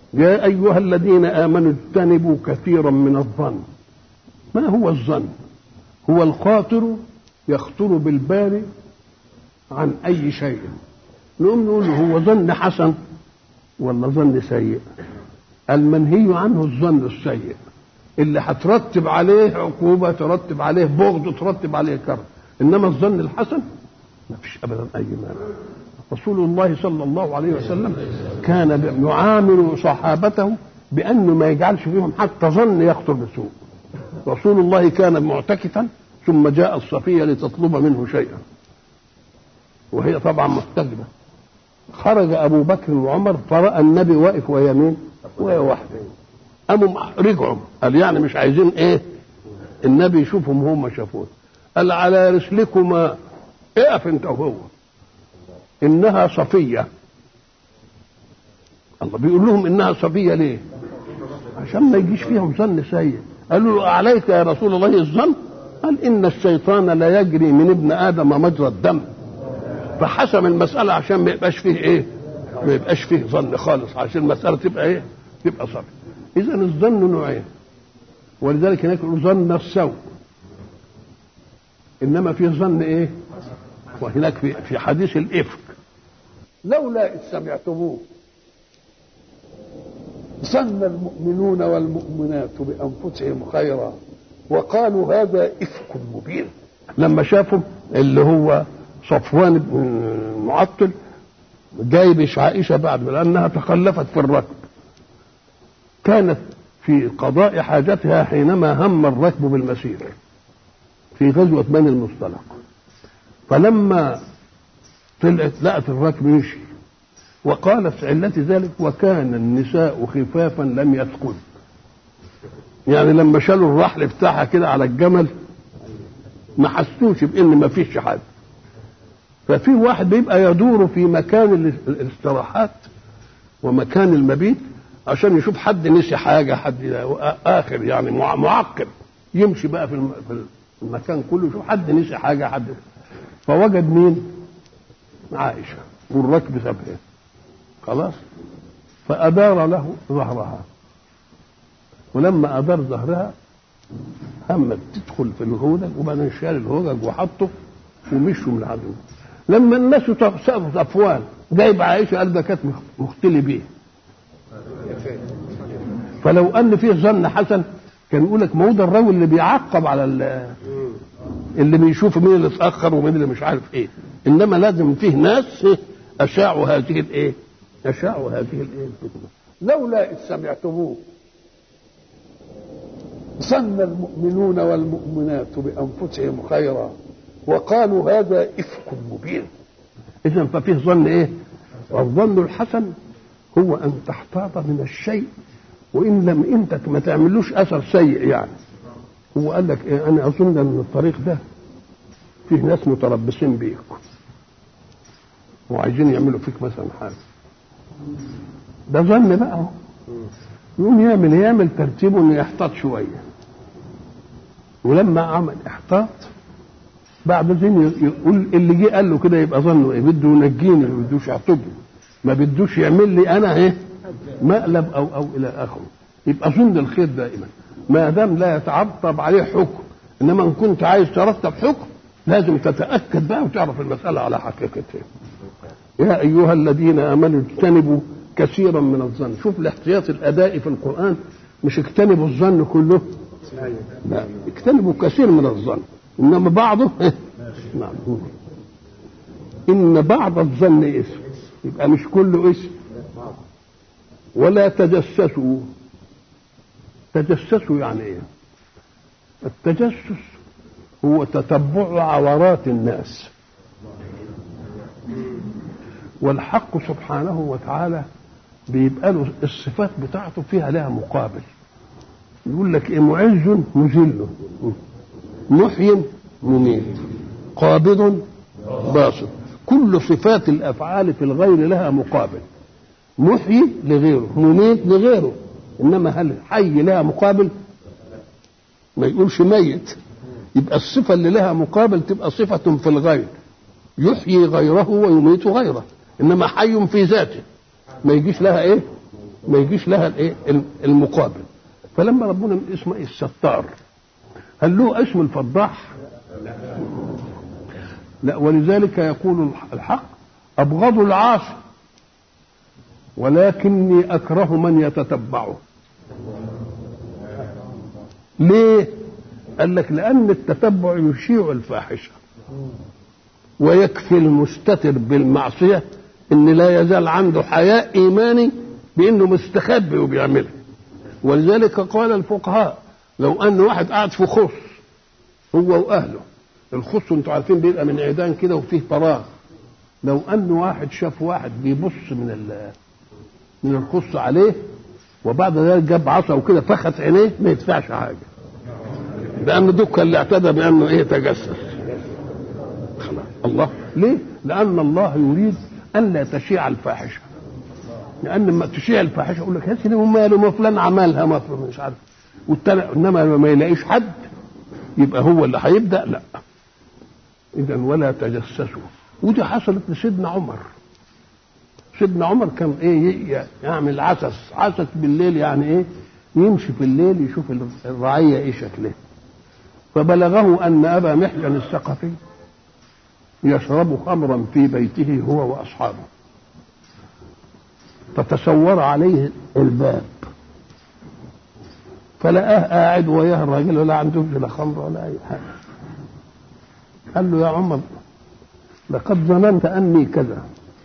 يا أيها الذين آمنوا اجتنبوا كثيرا من الظن ما هو الظن هو الخاطر يخطر بالبال عن أي شيء نقوم نقول هو ظن حسن ولا ظن سيء المنهي عنه الظن السيء اللي هترتب عليه عقوبة ترتب عليه بغض ترتب عليه كره إنما الظن الحسن ما فيش أبدا أي مانع رسول الله صلى الله عليه وسلم كان يعامل صحابته بأنه ما يجعلش فيهم حتى ظن يخطر بسوء رسول الله كان معتكفا ثم جاء الصفية لتطلب منه شيئا وهي طبعا محتجبة خرج أبو بكر وعمر فرأى النبي واقف ويمين وهي واحدة قاموا رجعوا قال يعني مش عايزين ايه النبي يشوفهم هم شافوه قال على رسلكما اقف انت وهو انها صفيه الله بيقول لهم انها صفيه ليه عشان ما يجيش فيهم ظن سيء قالوا له عليك يا رسول الله الظن قال ان الشيطان لا يجري من ابن ادم مجرى الدم فحسم المساله عشان ما يبقاش فيه ايه ما يبقاش فيه ظن خالص عشان المساله تبقى ايه تبقى صفيه اذا الظن نوعين ولذلك هناك يقولوا ظن السوء انما في ظن ايه وهناك في في حديث الافك لولا اذ سمعتموه ظن المؤمنون والمؤمنات بانفسهم خيرا وقالوا هذا افك مبين لما شافوا اللي هو صفوان بن المعطل جايب عائشه بعد لانها تخلفت في الركب كانت في قضاء حاجتها حينما هم الركب بالمسير في غزوة بني المصطلق فلما طلعت لقت الركب يمشي وقالت في علة ذلك وكان النساء خفافا لم يثقل يعني لما شالوا الرحل بتاعها كده على الجمل ما حسوش بان ما فيش حد ففي واحد بيبقى يدور في مكان الاستراحات ومكان المبيت عشان يشوف حد نسي حاجه حد اخر يعني معقب يمشي بقى في المكان كله يشوف حد نسي حاجه حد فوجد مين؟ عائشه والركب سابها خلاص فأدار له ظهرها ولما أدار ظهرها همت تدخل في الهودج وبعدين شال الهودج وحطه ومشوا من العدو لما الناس سقفوا صفوان جايب عائشه قال ده كانت مختلي بيه فلو ان فيه ظن حسن كان يقول لك ما هو ده الراجل اللي بيعقب على اللي بيشوف مين اللي اتاخر ومين اللي مش عارف ايه انما لازم فيه ناس اشاعوا هذه الايه اشاعوا هذه الايه الفتنه لولا اذ سمعتموه ظن المؤمنون والمؤمنات بانفسهم خيرا وقالوا هذا افك مبين اذا ففيه ظن ايه والظن الحسن هو ان تحتاط من الشيء وان لم انت ما تعملوش اثر سيء يعني هو قال لك إيه انا اظن ان الطريق ده فيه ناس متربصين بيك وعايزين يعملوا فيك مثلا حاجه ده ظن بقى اهو يقوم يعمل يعمل ترتيبه انه يحتاط شويه ولما عمل احتاط بعد ذن يقول اللي جه قال له كده يبقى ظنه ايه بده ينجيني ما بدوش يعتبني ما بدوش يعمل لي انا ايه مقلب او او الى اخره يبقى ظن الخير دائما ما دام لا يتعطب عليه حكم انما ان كنت عايز ترتب حكم لازم تتاكد بقى وتعرف المساله على حقيقتها يا ايها الذين امنوا اجتنبوا كثيرا من الظن شوف الاحتياط الادائي في القران مش اجتنبوا الظن كله لا اجتنبوا كثير من الظن انما بعضه نعم ان بعض الظن اسم يبقى مش كله اسم ولا تجسسوا تجسسوا يعني ايه التجسس هو تتبع عورات الناس والحق سبحانه وتعالى بيبقى له الصفات بتاعته فيها لها مقابل يقول لك ايه معز مذل محي مميت قابض باسط كل صفات الافعال في الغير لها مقابل محيي لغيره مميت لغيره انما هل حي لها مقابل ما يقولش ميت يبقى الصفه اللي لها مقابل تبقى صفه في الغير يحيي غيره ويميت غيره انما حي في ذاته ما يجيش لها ايه ما يجيش لها الايه المقابل فلما ربنا اسمه ايه الستار هل له اسم الفضاح لا ولذلك يقول الحق ابغض العاصي ولكني اكره من يتتبعه ليه قال لك لان التتبع يشيع الفاحشه ويكفي المستتر بالمعصيه ان لا يزال عنده حياء ايماني بانه مستخبي وبيعملها ولذلك قال الفقهاء لو ان واحد قاعد في خص هو واهله الخص انتوا عارفين بيبقى من عيدان كده وفيه فراغ لو ان واحد شاف واحد بيبص من ال من الخص عليه وبعد ذلك جاب عصا وكده فخت عينيه ما يدفعش حاجه لان دكا اللي اعتدى بانه ايه تجسس خلاص الله ليه؟ لان الله يريد ان لا تشيع الفاحشه لان لما تشيع الفاحشه يقول لك يا سيدي ماله ما فلان عملها ما فلان مش عارف والتاني انما ما يلاقيش حد يبقى هو اللي هيبدا لا اذا ولا تجسسوا ودي حصلت لسيدنا عمر سيدنا عمر كان ايه يعمل عسس عسس بالليل يعني ايه يمشي في الليل يشوف الرعيه ايه شكلها فبلغه ان ابا محجن الثقفي يشرب خمرا في بيته هو واصحابه فتسور عليه الباب فلقاه قاعد وياه الراجل ولا عنده لا خمر ولا اي حاجه قال له يا عمر لقد ظننت اني كذا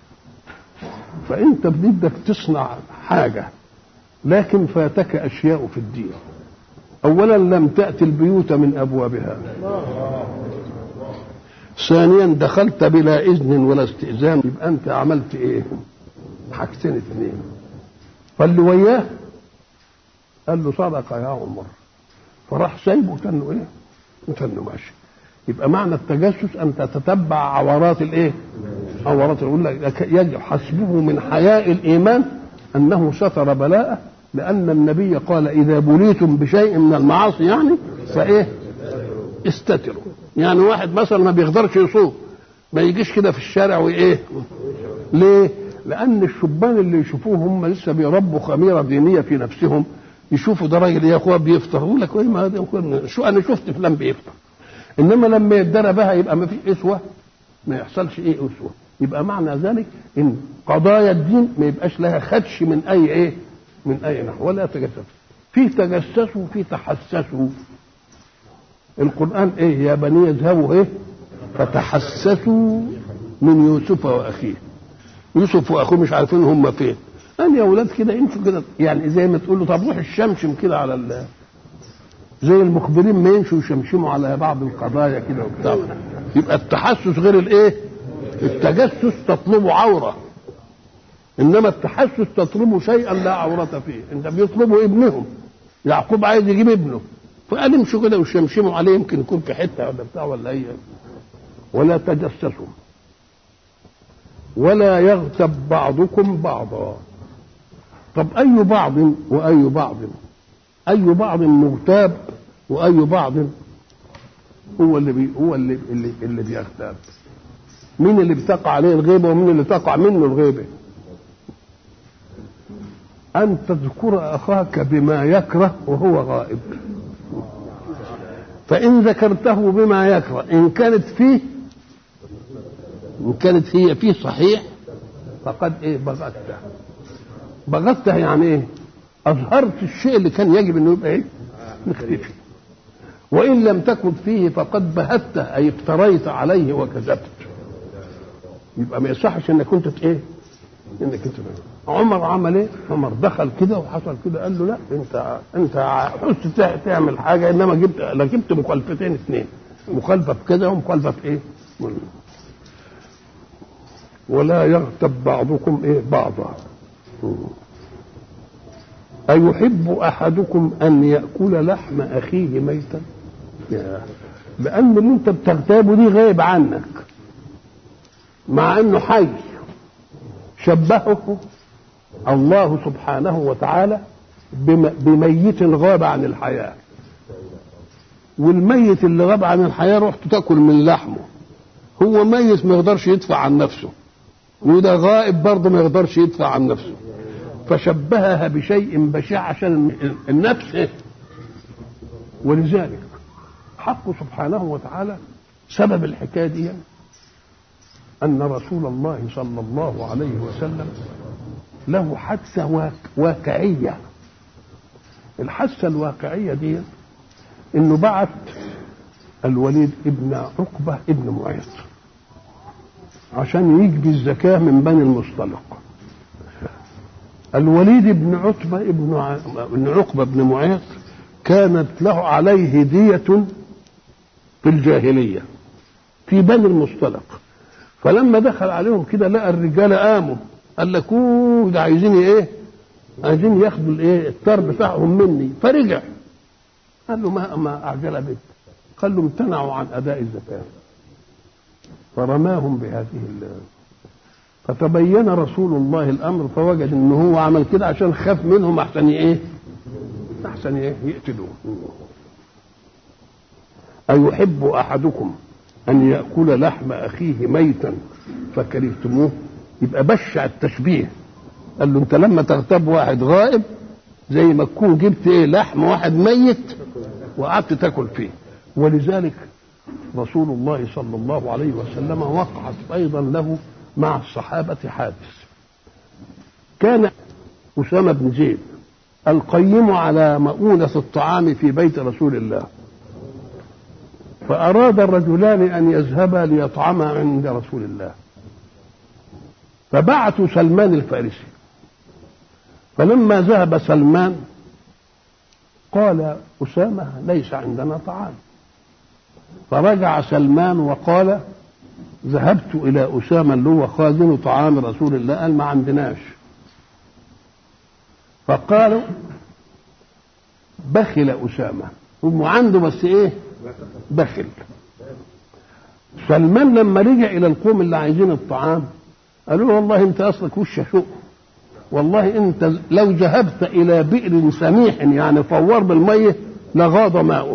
فانت بدك تصنع حاجه لكن فاتك اشياء في الدين اولا لم تاتي البيوت من ابوابها ثانيا دخلت بلا اذن ولا استئذان يبقى انت عملت ايه حاجتين اثنين فاللي وياه قال له صدق يا عمر فراح سايبه وتنه ايه وتنه ماشي يبقى معنى التجسس ان تتتبع عورات الايه عورات يقول لك يجب حسبه من حياء الايمان انه ستر بلاءه لان النبي قال اذا بليتم بشيء من المعاصي يعني فايه استتروا يعني واحد مثلا ما بيقدرش يصوم ما يجيش كده في الشارع وايه ليه لان الشبان اللي يشوفوه هم لسه بيربوا خميره دينيه في نفسهم يشوفوا ده راجل يا اخويا بيفطر يقول لك ايه ما ده شو انا شفت فلان بيفطر انما لما يدرى بها يبقى ما فيش اسوه ما يحصلش ايه اسوه يبقى معنى ذلك ان قضايا الدين ما يبقاش لها خدش من اي ايه من اي نحو ولا تجسسوا في تجسسوا في تحسسوا القران ايه يا بني اذهبوا ايه فتحسسوا من يوسف واخيه يوسف واخوه مش عارفين هم فين قال يا اولاد كده انتوا كده يعني زي ما تقول له طب روح الشمشم كده على ال زي المخبرين ما يمشوا يشمشموا على بعض القضايا كده وبتاع يبقى التحسس غير الايه؟ التجسس تطلبه عوره انما التحسس تطلبه شيئا لا عورة فيه انت بيطلبوا ابنهم يعقوب عايز يجيب ابنه فقال امشوا كده وشمشموا عليه يمكن يكون في حته ولا بتاع ولا اي ولا تجسسوا ولا يغتب بعضكم بعضا طب اي بعض واي بعض اي بعض مغتاب واي بعض هو اللي بي هو اللي اللي, اللي بيغتاب مين اللي بتقع عليه الغيبه ومين اللي تقع منه الغيبه ان تذكر اخاك بما يكره وهو غائب فان ذكرته بما يكره ان كانت فيه ان كانت هي فيه صحيح فقد ايه بغته بغته يعني ايه اظهرت الشيء اللي كان يجب انه يبقى ايه مختفي وان لم تكن فيه فقد بهته اي افتريت عليه وكذبت يبقى ما يصحش انك كنت ايه انك انت عمر عمل ايه عمر دخل كده وحصل كده قال له لا انت انت حس تعمل حاجه انما جبت لا جبت مخالفتين اثنين مخالفه في كذا ومخالفه في ايه ولا يغتب بعضكم ايه بعضا أيحب أحدكم أن يأكل لحم أخيه ميتا لأن اللي أنت بتغتابه دي غايب عنك مع أنه حي شبهه الله سبحانه وتعالى بميت غاب عن الحياة والميت اللي غاب عن الحياة رحت تاكل من لحمه هو ميت ما يقدرش يدفع عن نفسه وده غائب برضه ما يقدرش يدفع عن نفسه فشبهها بشيء بشع عشان النفس إيه؟ ولذلك حق سبحانه وتعالى سبب الحكايه دي ان رسول الله صلى الله عليه وسلم له حادثه واقعيه الحادثه الواقعيه دي انه بعت الوليد ابن عقبه ابن معيط عشان يجبي الزكاه من بني المصطلق الوليد بن عتبة ابن ابن عقبة بن معيط كانت له عليه هدية في الجاهلية في بني المصطلق فلما دخل عليهم كده لقى الرجال قاموا قال لك اوه ده عايزين ايه؟ عايزين ياخدوا الايه؟ الثار بتاعهم مني فرجع قال له ما ما اعجل بك قال له امتنعوا عن اداء الزكاه فرماهم بهذه فتبين رسول الله الامر فوجد ان هو عمل كده عشان خاف منهم احسن ايه احسن ايه يقتلوه ايحب احدكم ان ياكل لحم اخيه ميتا فكرهتموه يبقى بشع التشبيه قال له انت لما تغتاب واحد غائب زي ما تكون جبت ايه لحم واحد ميت وقعدت تاكل فيه ولذلك رسول الله صلى الله عليه وسلم وقعت ايضا له مع الصحابة حادث كان أسامة بن زيد القيم على مؤونة الطعام في بيت رسول الله فأراد الرجلان أن يذهبا ليطعما عند رسول الله فبعثوا سلمان الفارسي فلما ذهب سلمان قال أسامة ليس عندنا طعام فرجع سلمان وقال ذهبت الى اسامه اللي هو خازن طعام رسول الله قال ما عندناش فقالوا بخل اسامه هم عنده بس ايه بخل سلمان لما رجع الى القوم اللي عايزين الطعام قالوا له والله انت اصلك وش شوق والله انت لو ذهبت الى بئر سميح يعني فوار بالميه لغاض ماؤه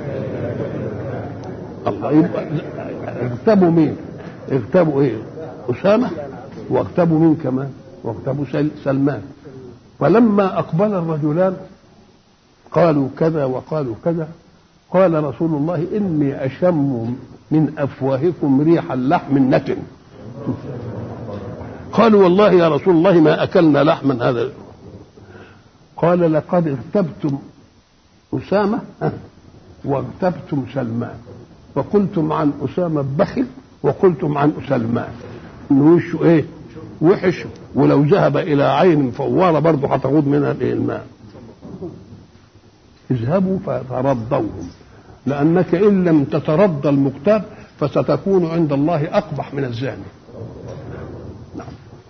الله يبقى اغتابوا مين اغتابوا ايه اسامه واغتابوا مين كمان واغتابوا سلمان فلما اقبل الرجلان قالوا كذا وقالوا كذا قال رسول الله اني اشم من افواهكم ريح اللحم النتن قالوا والله يا رسول الله ما اكلنا لحما هذا قال لقد اغتبتم اسامه واغتبتم سلمان وقلتم عن اسامه بخل وقلتم عن سلمان ان وشه ايه وحش ولو ذهب الى عين فواره برضه هتغوض منها الايه الماء اذهبوا فتردوهم لانك ان لم تتردى المغتاب فستكون عند الله اقبح من الزاني نعم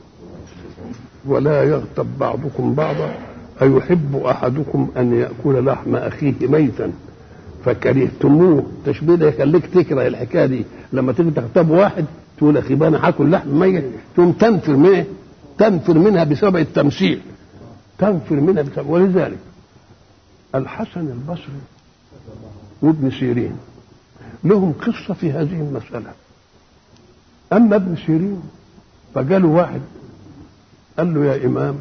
ولا يغتب بعضكم بعضا أيحب أحدكم أن يأكل لحم أخيه ميتا فكرهتموه التشبيه ده يخليك تكره الحكايه دي لما تيجي تغتاب واحد تقول اخي انا هاكل لحم ميت تقوم تنفر منه تنفر منها بسبب التمثيل تنفر منها بسبب ولذلك الحسن البصري وابن سيرين لهم قصة في هذه المسألة أما ابن سيرين فجاله واحد قال له يا إمام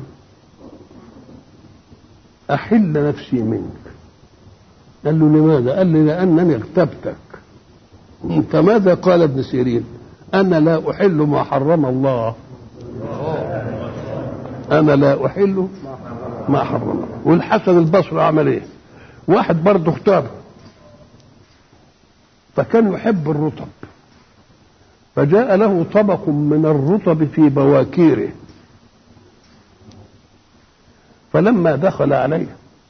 أحل نفسي منك قال له لماذا قال لي لأنني اغتبتك فماذا قال ابن سيرين أنا لا أحل ما حرم الله أنا لا أحل ما حرم الله والحسن البصري عمل إيه واحد برضه اختاره فكان يحب الرطب فجاء له طبق من الرطب في بواكيره فلما دخل عليه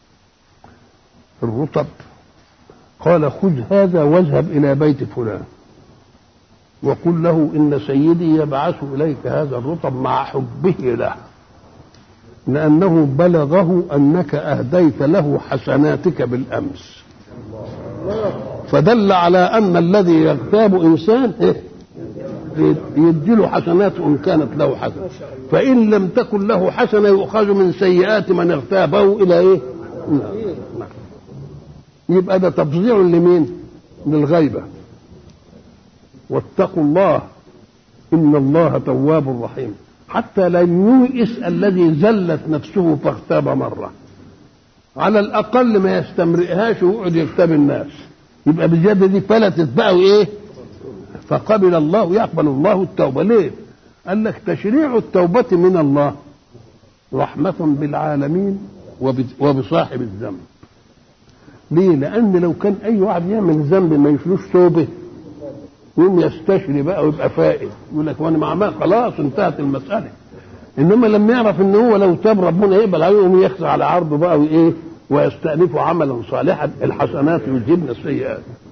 الرطب قال خذ هذا واذهب إلى بيت فلان وقل له إن سيدي يبعث إليك هذا الرطب مع حبه له لأنه بلغه أنك أهديت له حسناتك بالأمس فدل على أن الذي يغتاب إنسان يديله حسنات إن كانت له حسنة فإن لم تكن له حسنة يؤخذ من سيئات من اغتابه إلى إيه؟ يبقى ده تفظيع لمين؟ للغيبة واتقوا الله إن الله تواب رحيم حتى لم ييئس الذي زلت نفسه فاغتاب مرة على الأقل ما يستمرئهاش ويقعد يغتاب الناس يبقى بزيادة دي فلتت بقى وإيه فقبل الله يقبل الله التوبة ليه قال لك تشريع التوبة من الله رحمة بالعالمين وبصاحب الذنب ليه لأن لو كان أي واحد يعمل ذنب ما يشلوش توبة يقوم يستشري بقى ويبقى فائد يقول لك وانا مع خلاص انتهت المسألة انما لما يعرف ان هو لو تاب ربنا يقبل عليه يقوم يخزع على عرضه بقى وايه ويستأنف عملا صالحا الحسنات يذهبن السيئات